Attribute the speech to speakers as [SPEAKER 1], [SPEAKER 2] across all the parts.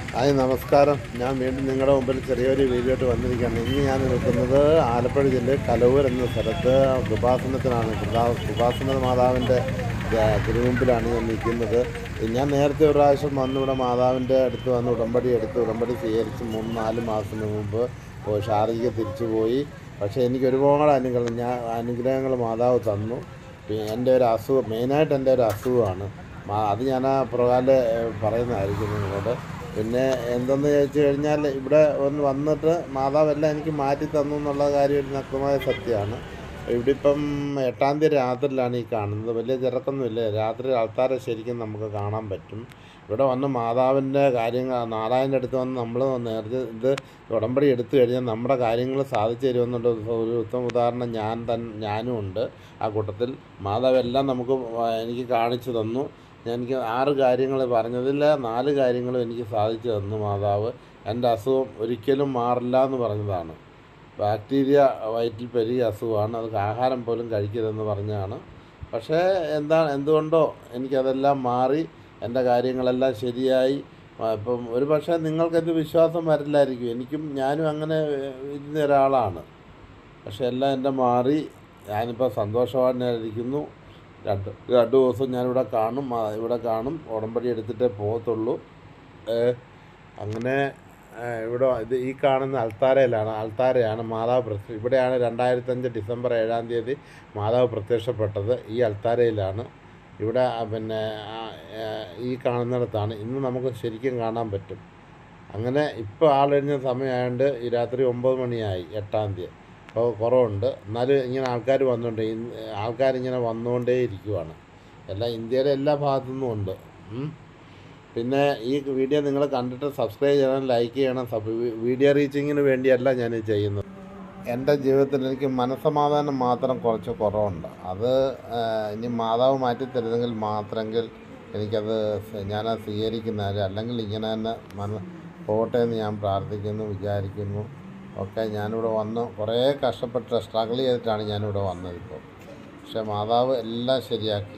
[SPEAKER 1] Hi നമസ്കാരം ഞാൻ വീണ്ടും നിങ്ങളുടെ മുമ്പിൽ ചെറിയൊരു വീഡിയോ ആയിട്ട് വന്നിരിക്കുകയാണ് ഇന്ന് ഞാൻ നിൽക്കുന്നത് ആലപ്പുഴ ജില്ലയിൽ കലവൂർ എന്ന സ്ഥലത്ത് കൃപാസനത്തിനാണ് കൃപാ- കൃപാസന മാതാവിൻ്റെ ഏഹ്, തിരുമുമ്പിലാണ് ഞാൻ നിൽക്കുന്നത് ഞാൻ നേരത്തെ ഒരു പ്രാവശ്യം വന്ന് ഇവിടെ മാതാവിൻ്റെ അടുത്ത് വന്ന് ഉടമ്പടി എടുത്ത് ഉടമ്പടി സ്വീകരിച്ച് മൂന്ന് നാല് മാസത്തിന് മുമ്പ് പോയി ഷാർജയ്ക്ക് തിരിച്ചു പോയി പക്ഷേ എനിക്ക് ഒരുപാട് അനുഗ്രഹം ഞാൻ അനുഗ്രഹങ്ങൾ മാതാവ് തന്നു പിന്നെ എൻ്റെ ഒരു അസുഖം മെയിനായിട്ട് എൻ്റെ ഒരു അസുഖമാണ് മാ- അത് ഞാൻ ആ പ്രകാരം പറയുന്നതായിരിക്കും നിങ്ങളോട് പിന്നെ എന്തെന്ന് ചോദിച്ചു കഴിഞ്ഞാൽ ഇവിടെ ഒന്ന് വന്നിട്ട് മാതാവെല്ലാം എനിക്ക് മാറ്റി തന്നു എന്നുള്ള കാര്യം ഒരു നഗ്നമായ സത്യമാണ് ഇവിടെ ഇപ്പം എട്ടാം തീയതി രാത്രിയിലാണ് ഈ കാണുന്നത് വലിയ തിരക്കൊന്നുമില്ല രാത്രി ആൾക്കാരെ ശരിക്കും നമുക്ക് കാണാൻ പറ്റും ഇവിടെ വന്ന് മാതാവിൻ്റെ കാര്യങ്ങൾ നാരായണൻ്റെ അടുത്ത് വന്ന് നമ്മൾ നേരത്തെ ഇത് ഉടമ്പടി എടുത്തു കഴിഞ്ഞാൽ നമ്മുടെ കാര്യങ്ങൾ സാധിച്ചു തരുമെന്നുള്ള ഒരു ഉത്തമ ഉദാഹരണം ഞാൻ തൻ ഞാനും ഉണ്ട് ആ കൂട്ടത്തിൽ മാതാവെല്ലാം നമുക്ക് എനിക്ക് കാണിച്ചു തന്നു ഞാൻ എനിക്ക് ആറ് കാര്യങ്ങൾ പറഞ്ഞതിൽ നാല് കാര്യങ്ങളും എനിക്ക് സാധിച്ചു തന്നു മാതാവ് എൻ്റെ അസുഖം ഒരിക്കലും മാറില്ല എന്ന് പറഞ്ഞതാണ് ബാക്ടീരിയ വയറ്റിൽ പെരുകിയ അസുഖമാണ് അത് ആഹാരം പോലും കഴിക്കരുതെന്ന് പറഞ്ഞതാണ് പക്ഷേ എന്താ എന്തുകൊണ്ടോ എനിക്കതെല്ലാം മാറി എൻ്റെ കാര്യങ്ങളെല്ലാം ശരിയായി ആ, ഇപ്പം ഒരു പക്ഷേ നിങ്ങൾക്കെന്ത് വിശ്വാസം വരില്ലായിരിക്കും എനിക്കും ഞാനും അങ്ങനെ ഏഹ്, ഇരുന്ന ഒരാളാണ് പക്ഷെ എല്ലാം എൻ്റെ മാറി ഞാനിപ്പോൾ സന്തോഷവാനായിരിക്കുന്നു രണ്ട് രണ്ട് ദിവസം ഞാനിവിടെ കാണും ആ, ഇവിടെ കാണും ഉടമ്പടി എടുത്തിട്ടേ പോകത്തുള്ളൂ ഏഹ്, അങ്ങനെ ഏഹ്, ഇവിടെ ഇത് ഈ കാണുന്ന അൾത്താരയിലാണ് അൾത്താരയാണ് മാതാവ് പ്രത്യ ഇവിടെയാണ് രണ്ടായിരത്തഞ്ച് ഡിസംബർ ഏഴാം തീയതി മാതാവ് പ്രത്യക്ഷപ്പെട്ടത് ഈ അൾത്താരയിലാണ് ഇവിടെ ആ, പിന്നെ ആ, ഏഹ്, ഈ കാണുന്നിടത്താണ് ഇന്ന് നമുക്ക് ശരിക്കും കാണാൻ പറ്റും അങ്ങനെ ഇപ്പോൾ ആളെഴിഞ്ഞ സമയമായതുകൊണ്ട് ഈ രാത്രി ഒമ്പത് മണിയായി എട്ടാം തീയതി അപ്പോൾ കുറവുണ്ട് എന്നാലും ഇങ്ങനെ ആൾക്കാർ വന്നുകൊണ്ട് ആൾക്കാരിങ്ങനെ വന്നുകൊണ്ടേ ഇരിക്കുവാണ് എല്ലാം ഇന്ത്യയിലെ എല്ലാ ഭാഗത്തു നിന്നും ഉണ്ട് ഉം. പിന്നെ ഈ വീഡിയോ നിങ്ങൾ കണ്ടിട്ട് സബ്സ്ക്രൈബ് ചെയ്യണം ലൈക്ക് ചെയ്യണം സബ് വീഡിയോ റീച്ചിങ്ങിന് വേണ്ടിയല്ല ഞാൻ ചെയ്യുന്നത് എൻ്റെ ജീവിതത്തിൽ എനിക്ക് മനസ്സമാധാനം മാത്രം കുറച്ച് കുറവുണ്ട് അത് ആ, ഇനി മാതാവ് മാറ്റി തരുന്നെങ്കിൽ മാത്രമെങ്കിൽ എനിക്കത് സ- ഞാനത് സ്വീകരിക്കുന്നതാര് അല്ലെങ്കിൽ ഇങ്ങനെ തന്നെ മന പോട്ടെ എന്ന് ഞാൻ പ്രാർത്ഥിക്കുന്നു വിചാരിക്കുന്നു ഒക്കെ ഞാനിവിടെ വന്നു കുറേ കഷ്ടപ്പെട്ട് സ്ട്രഗിൾ ചെയ്തിട്ടാണ് ഞാനിവിടെ വന്നത് ഇപ്പോൾ പക്ഷേ മാതാവ് എല്ലാം ശരിയാക്കി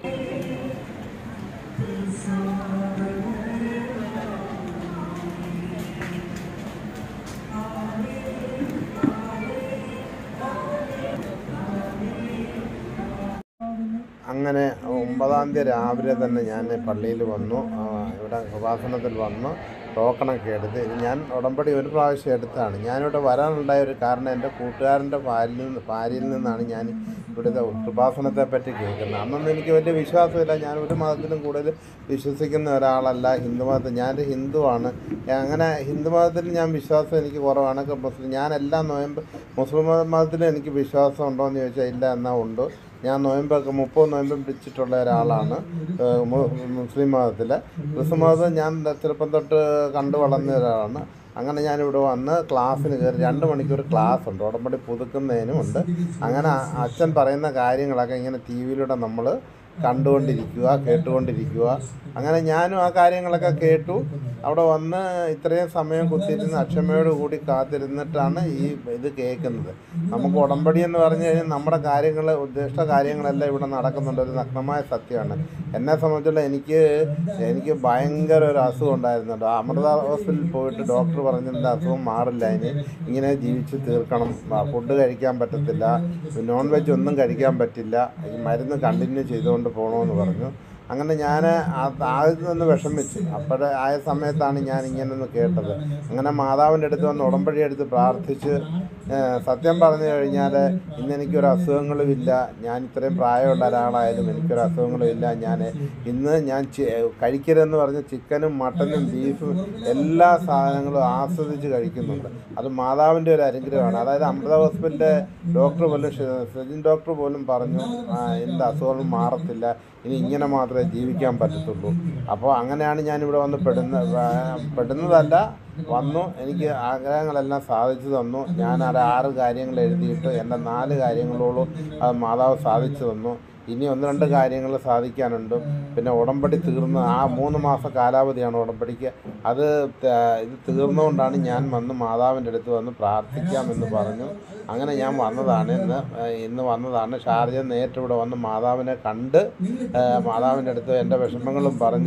[SPEAKER 1] അങ്ങനെ ഒമ്പതാം തീയതി രാവിലെ തന്നെ ഞാൻ പള്ളിയിൽ വന്നു ആ, ഇവിടെ ഉപാസനത്തിൽ വന്നു ടോക്കണൊക്കെ എടുത്ത് ഇത് ഞാൻ ഉടമ്പടി ഒരു പ്രാവശ്യം എടുത്താണ് ഞാനിവിടെ വരാനുണ്ടായ ഒരു കാരണം എൻ്റെ കൂട്ടുകാരൻ്റെ ഭാര്യയിൽ നിന്ന് ഭാര്യയിൽ നിന്നാണ് ഞാൻ ഇവിടുത്തെ ഉപാസനത്തെ പറ്റി കേൾക്കുന്നത് അന്നൊന്നും എനിക്ക് വലിയ വിശ്വാസമില്ല ഞാൻ ഒരു മതത്തിലും കൂടുതൽ വിശ്വസിക്കുന്ന ഒരാളല്ല ഹിന്ദു മതത്തിൽ ഞാനൊരു ഹിന്ദുവാണ് അങ്ങനെ ഹിന്ദു മതത്തിൽ ഞാൻ വിശ്വാസം എനിക്ക് കുറവാണ് മുസ്ലിം ഞാൻ എല്ലാ നോയമ്പ് മുസ്ലിം മതത്തിലും എനിക്ക് വിശ്വാസം ഉണ്ടോ എന്ന് ചോദിച്ചാൽ ഇല്ല എന്നാൽ ഉണ്ട് ഞാൻ നോയമ്പൊക്കെ മുപ്പത് നോയമ്പും പിടിച്ചിട്ടുള്ള ഒരാളാണ് ഏഹ് മു- മുസ്ലിം മതത്തിൽ ക്രിസ്തു മതം ഞാൻ ചെറുപ്പം തൊട്ട് കണ്ടു വളർന്ന ഒരാളാണ് അങ്ങനെ ഞാനിവിടെ വന്ന് ക്ലാസ്സിന് കയറി രണ്ട് മണിക്കൂർ ക്ലാസ് ഉണ്ട് ഉടമ്പടി പുതുക്കുന്നതിനും ഉണ്ട് അങ്ങനെ അ- അച്ഛൻ പറയുന്ന കാര്യങ്ങളൊക്കെ ഇങ്ങനെ ടി വിയിലൂടെ നമ്മൾ കണ്ടുകൊണ്ടിരിക്കുക കേട്ടുകൊണ്ടിരിക്കുക അങ്ങനെ ഞാനും ആ കാര്യങ്ങളൊക്കെ കേട്ടു അവിടെ വന്ന് ഇത്രയും സമയം കുത്തിയിരുന്ന് അക്ഷമയോട് കൂടി കാത്തിരുന്നിട്ടാണ് ഈ ഇത് കേൾക്കുന്നത് നമുക്ക് ഉടമ്പടി എന്ന് പറഞ്ഞു കഴിഞ്ഞാൽ നമ്മുടെ കാര്യങ്ങൾ ഉദ്ദേശിച്ച കാര്യങ്ങളെല്ലാം ഇവിടെ നടക്കുന്നുണ്ട് ഒരു നഗ്നമായ സത്യമാണ് എന്നെ സംബന്ധിച്ചുള്ള എനിക്ക് എനിക്ക് ഭയങ്കര ഒരു അസുഖം ഉണ്ടായിരുന്നുണ്ട് അമൃത ഹോസ്പിറ്റലിൽ പോയിട്ട് ഡോക്ടർ പറഞ്ഞിട്ടുണ്ട് അസുഖം മാറില്ല ഇനി ഇങ്ങനെ ജീവിച്ച് തീർക്കണം ഫുഡ് കഴിക്കാൻ പറ്റത്തില്ല നോൺ വെജ് ഒന്നും കഴിക്കാൻ പറ്റില്ല ഈ മരുന്ന് കണ്ടിന്യൂ ചെയ്തുകൊണ്ട് പോകണമെന്ന് പറഞ്ഞു അങ്ങനെ ഞാൻ ആദ്യം നിന്ന് വിഷമിച്ചു അപ്പോഴേ ആയ സമയത്താണ് ഞാൻ ഇങ്ങനെ ഒന്ന് കേട്ടത് അങ്ങനെ മാതാവിൻ്റെ അടുത്ത് വന്ന് ഉടമ്പടി എടുത്ത് പ്രാർത്ഥിച്ച് ഏഹ്, സത്യം പറഞ്ഞു കഴിഞ്ഞാൽ ഇന്ന് എനിക്കൊരു അസുഖങ്ങളുമില്ല ഞാൻ ഇത്രയും പ്രായമുള്ള ഒരാളായാലും എനിക്കൊരു അസുഖങ്ങളുമില്ല ഞാൻ ഇന്ന് ഞാൻ ചി- കഴിക്കരുതെന്ന് പറഞ്ഞ ചിക്കനും മട്ടനും ബീഫും എല്ലാ സാധനങ്ങളും ആസ്വദിച്ച് കഴിക്കുന്നുണ്ട് അത് മാതാവിൻ്റെ ഒരു അനുഗ്രഹമാണ് അതായത് അമൃത ഹോസ്പിറ്റലിൻ്റെ ഡോക്ടർ പോലും ഷ- സജിൻ ഡോക്ടർ പോലും പറഞ്ഞു "ആ, എൻ്റെ അസുഖങ്ങൾ മാറത്തില്ല ഇനി ഇങ്ങനെ മാത്രമേ ജീവിക്കാൻ പറ്റത്തുള്ളൂ അപ്പോൾ അങ്ങനെയാണ് ഞാനിവിടെ വന്ന് പെടുന്ന പെടുന്നതല്ല വന്നു എനിക്ക് ആഗ്രഹങ്ങളെല്ലാം സാധിച്ചു തന്നു ഞാൻ അത് ആറ് കാര്യങ്ങൾ എഴുതിയിട്ട് എൻ്റെ നാല് കാര്യങ്ങളോളം അത് മാതാവ് സാധിച്ചു തന്നു ഇനി ഒന്ന് രണ്ട് കാര്യങ്ങൾ സാധിക്കാനുണ്ട് പിന്നെ ഉടമ്പടി തീർന്ന് ആ മൂന്ന് മാസ കാലാവധിയാണ് ഉടമ്പടിക്ക് അത് ത- ഇത് തീർന്നുകൊണ്ടാണ് ഞാൻ വന്ന് മാതാവിൻ്റെ അടുത്ത് വന്ന് പ്രാർത്ഥിക്കാമെന്ന് പറഞ്ഞു അങ്ങനെ ഞാൻ വന്നതാണ് ഇന്ന് ഏഹ് ഇന്ന് വന്നതാണ് ഷാർജ നേരിട്ട് ഇവിടെ വന്ന് മാതാവിനെ കണ്ട് ഏഹ് മാതാവിൻ്റെ അടുത്ത് എൻ്റെ വിഷമങ്ങളും പറഞ്ഞ്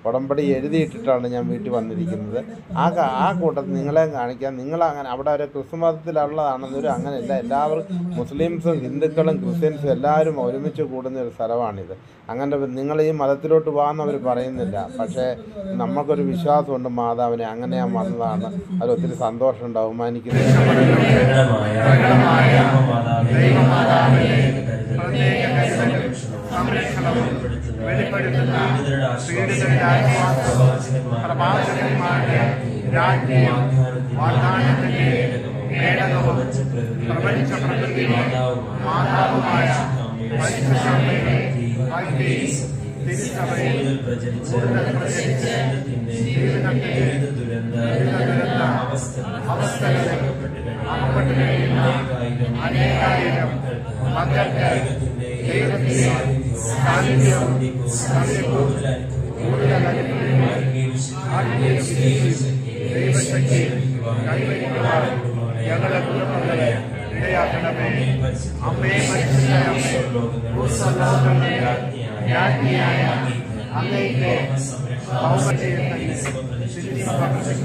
[SPEAKER 1] ഉടമ്പടി എഴുതിയിട്ടിട്ടാണ് ഞാൻ വീട്ടിൽ വന്നിരിക്കുന്നത് ആ ക- ആ കൂട്ടത്തിൽ നിങ്ങളെ കാണിക്കാൻ നിങ്ങൾ അങ്ങനെ അവിടെ ഒരു ക്രിസ്തുമതത്തിലുള്ളതാണെന്നൊരു അങ്ങനെയല്ല എല്ലാവരും മുസ്ലിംസും ഹിന്ദുക്കളും ക്രിസ്ത്യൻസും എല്ലാവരും ഒരുമിച്ച് കൂടുന്ന ഒരു സ്ഥലമാണിത് അങ്ങനെ നിങ്ങൾ ഈ മതത്തിലോട്ട് പോകാമെന്നവർ പറയുന്നില്ല പക്ഷേ നമുക്കൊരു വിശ്വാസമുണ്ട് മാതാവിനെ അങ്ങനെ ഞാൻ വന്നതാണ് അതിൽ ഒത്തിരി സന്തോഷമുണ്ട് അവമാനിക്കുന്നത്
[SPEAKER 2] പ്രകടമായ ദൈവമാതാവേ, പ്രത്യേക കരുതലും സംരക്ഷണവും വെളിപ്പെടുത്തുന്ന പീഡിതരുടെ ആശ്വാസവും പ്രവാചകന്മാരുടെ രാജ്ഞിയും വാഗ്ദാനത്തിന്റെ പേടകവും പ്രപഞ്ച പ്രകൃതി മാതാവുമായ പരിശുദ്ധമ്മയുടെ ഭക്തിയും തിരുസഭയിൽ കൂടുതൽ പ്രചരിച്ച് ജീവിതത്തെ ദുരിത അവസ്ഥകളിൽ അകപ്പെട്ടു കഴിയുന്ന അനേകായിരം മക്കൾക്ക് ദൈവത്തിന്റെ സാന്നിധ്യവും സമയവും കൂടുതൽ അനുഭവിക്കുകയും ആത്മീയ ദൈവശക്തിയും കൈവരിക്കുവാൻ ഞങ്ങളെ കുടുംബങ്ങളെ ഇടയാക്കണമേ അമ്മേ പരിശുദ്ധ അമ്മേ ഭൂസ്വലോകങ്ങളുടെ രാജ്ഞിയായ അങ്ങേക്ക് ഭൗമത്തെയും തന്നെ സ്ഥിതി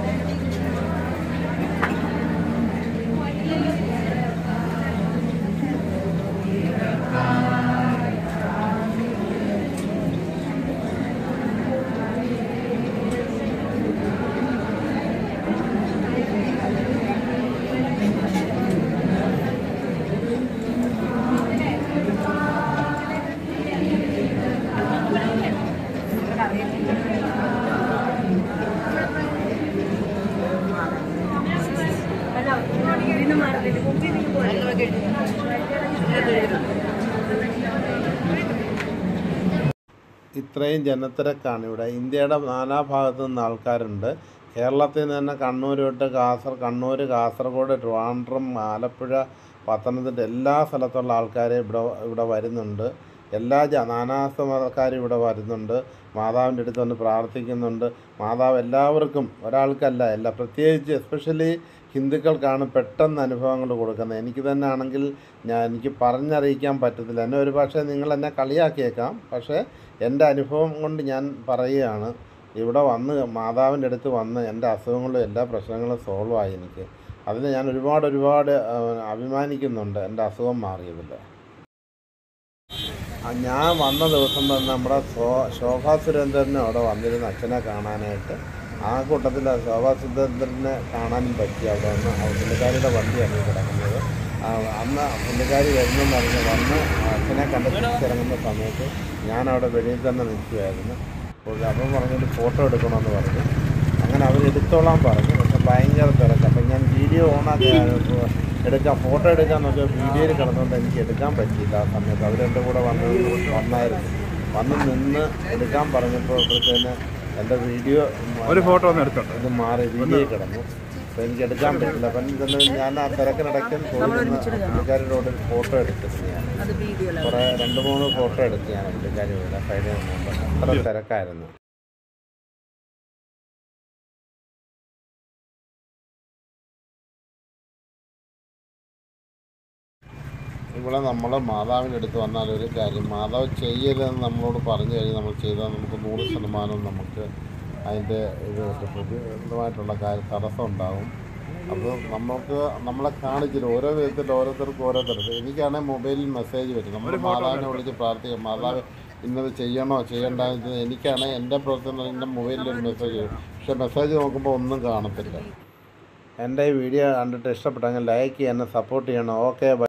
[SPEAKER 1] ഇത്രയും ജനത്തിരക്കാണ് ഇവിടെ ഇന്ത്യയുടെ നാനാഭാഗത്തു നിന്ന് ആൾക്കാരുണ്ട് കേരളത്തിൽ നിന്ന് തന്നെ കണ്ണൂർ തൊട്ട് കാസർ കണ്ണൂർ കാസർഗോഡ് ട്രിവാൻഡ്രം ആലപ്പുഴ പത്തനംതിട്ട എല്ലാ സ്ഥലത്തുള്ള ആൾക്കാർ ഇവിടെ ഇവിടെ വരുന്നുണ്ട് എല്ലാ ജ നാനാസ്ഥ മതക്കാരും ഇവിടെ വരുന്നുണ്ട് മാതാവിൻ്റെ അടുത്ത് വന്ന് പ്രാർത്ഥിക്കുന്നുണ്ട് മാതാവ് എല്ലാവർക്കും ഒരാൾക്കല്ല എല്ലാ പ്രത്യേകിച്ച് എസ്പെഷ്യലി ഹിന്ദുക്കൾക്കാണ് പെട്ടെന്ന് അനുഭവങ്ങൾ കൊടുക്കുന്നത് എനിക്ക് തന്നെ ആണെങ്കിൽ ഞാൻ എനിക്ക് പറഞ്ഞറിയിക്കാൻ പറ്റത്തില്ല എന്നെ ഒരു പക്ഷേ നിങ്ങൾ എന്നെ കളിയാക്കിയേക്കാം പക്ഷേ എൻ്റെ അനുഭവം കൊണ്ട് ഞാൻ പറയുകയാണ് ഇവിടെ വന്ന് മാതാവിൻ്റെ അടുത്ത് വന്ന് എൻ്റെ അസുഖങ്ങളും എല്ലാ പ്രശ്നങ്ങളും സോൾവ് ആയി എനിക്ക് അതിന് ഞാൻ ഒരുപാട് ഒരുപാട് ആ, അഭിമാനിക്കുന്നുണ്ട് എൻ്റെ അസുഖം മാറിയതിൽ ആ, ഞാൻ വന്ന ദിവസം തന്നെ നമ്മുടെ ശോ ശോഭാ സുരേന്ദ്രനും അവിടെ വന്നിരുന്ന അച്ഛനെ കാണാനായിട്ട് ആ കൂട്ടത്തിൽ ആ ശോഭാ സുരേന്ദ്രനെ കാണാനും പറ്റി അവിടെ വന്ന് ആ പുള്ളിക്കാരിയുടെ വണ്ടിയാണ് ഈ കിടക്കുന്നത് ആ, അന്ന് പുള്ളിക്കാരി വരുന്നെന്ന് പറഞ്ഞ് വന്ന് അച്ഛനെ കണ്ട് തിരിച്ചിറങ്ങുന്ന സമയത്ത് ഞാൻ അവിടെ വെളിയിൽ തന്നെ നിൽക്കുമായിരുന്നു അപ്പോൾ അപ്പം പറഞ്ഞൊരു ഫോട്ടോ എടുക്കണമെന്ന് പറഞ്ഞു അങ്ങനെ അവർ എടുത്തോളാൻ പറഞ്ഞു പക്ഷെ ഭയങ്കര തിരക്ക് അപ്പം ഞാൻ വീഡിയോ ഓണാക്കി എടുക്കാം ഫോട്ടോ എടുക്കാൻ നോക്കിയാൽ വീഡിയോയിൽ കിടന്നുകൊണ്ട് എനിക്ക് എടുക്കാൻ പറ്റിയില്ല ആ സമയത്ത് അവർ എൻ്റെ കൂടെ വന്ന് വന്നായിരുന്നു വന്ന് നിന്ന് എടുക്കാൻ പറഞ്ഞപ്പോഴത്തേന് എൻ്റെ വീഡിയോ
[SPEAKER 3] ഒരു ഫോട്ടോ ഒന്ന് എടുത്തോട്ടെ
[SPEAKER 1] ഇത് മാറി വീഡിയോയിൽ കിടന്നു അപ്പോൾ എനിക്ക് എടുക്കാൻ പറ്റില്ല അപ്പം ഇതൊന്ന് ഞാൻ ആ തിരക്കിനിടയ്ക്ക് പോയിരുന്ന പുള്ളിക്കാരുടെ കൂടെ ഒരു ഫോട്ടോ എടുത്തിരുന്നു ഞാൻ
[SPEAKER 4] അത് വീഡിയോയിലാണ്
[SPEAKER 1] കുറേ രണ്ട് മൂന്ന് ഫോട്ടോ എടുത്ത് ഞാൻ പുള്ളിക്കാരി കൂടെ കഴിഞ്ഞ മുമ്പ് അത്ര തിരക്കായിരുന്നു ഇവിടെ നമ്മൾ മാതാവിൻ്റെ അടുത്ത് വന്നാൽ ഒരു കാര്യം മാതാവ് ചെയ്യരുതെന്ന് നമ്മളോട് പറഞ്ഞു കഴിഞ്ഞാൽ നമ്മൾ ചെയ്താൽ നമുക്ക് നൂറ് ശതമാനം നമുക്ക് അതിൻ്റെ ഇത് പ്രതിബന്ധമായിട്ടുള്ള കാര്യം തടസ്സം ഉണ്ടാകും അപ്പോൾ നമുക്ക് നമ്മളെ കാണിച്ചില്ല ഓരോ വിധത്തിൽ ഓരോരുത്തർക്കും ഓരോ തരത്തിൽ എനിക്കാണെങ്കിൽ മൊബൈലിൽ മെസ്സേജ് വരും നമ്മൾ മാതാവിനെ വിളിച്ച് പ്രാർത്ഥിക്കാം മാതാവ് ഇന്നത് ചെയ്യണോ ചെയ്യണ്ട ഇത് എനിക്കാണ് എൻ്റെ പ്രവർത്തനം എൻ്റെ മൊബൈലിൽ ഒരു മെസ്സേജ് വരും പക്ഷേ മെസ്സേജ് നോക്കുമ്പോൾ ഒന്നും കാണത്തില്ല എൻ്റെ ഈ വീഡിയോ കണ്ടിട്ട് ഇഷ്ടപ്പെട്ടെങ്കിൽ ലൈക്ക് ചെയ്യണം സപ്പോർട്ട് ചെയ്യണം ഓക്കെ